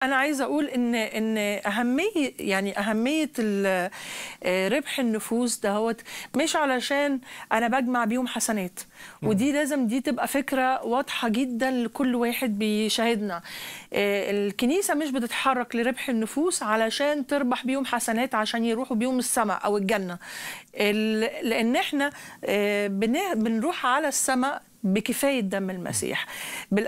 انا عايزه اقول ان ان اهميه يعني اهميه ال- آه، ربح النفوس دهوت مش علشان انا بجمع بيهم حسنات ودي لازم دي تبقى فكره واضحه جدا لكل واحد بيشاهدنا آه، الكنيسه مش بتتحرك لربح النفوس علشان تربح بيهم حسنات عشان يروحوا بيهم السماء او الجنه ال- لان احنا آه، بن- بنروح على السماء بكفاية دم المسيح بال-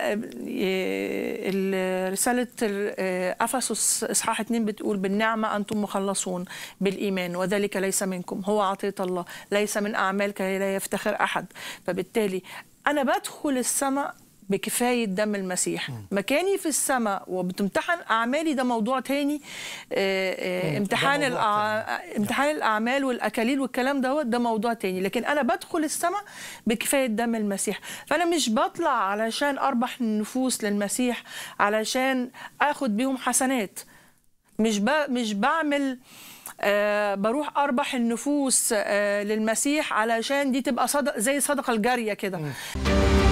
ال- رسالة ال- أفسس إصحاح 2 بتقول بالنعمة أنتم مخلصون بالإيمان وذلك ليس منكم هو عطية الله ليس من أعمال كي لا يفتخر أحد فبالتالي أنا بدخل السماء بكفاية دم المسيح مكاني في السماء وبتمتحن أعمالي ده موضوع تاني آه، آه، مم، امتحان ده موضوع الأع- امتحان الاعمال والاكاليل والكلام ده ده موضوع تاني لكن انا بدخل السماء بكفايه دم المسيح فانا مش بطلع علشان اربح النفوس للمسيح علشان اخد بيهم حسنات مش ب... مش بعمل آه بروح اربح النفوس آه للمسيح علشان دي تبقى صدق زي الصدقه الجاريه كده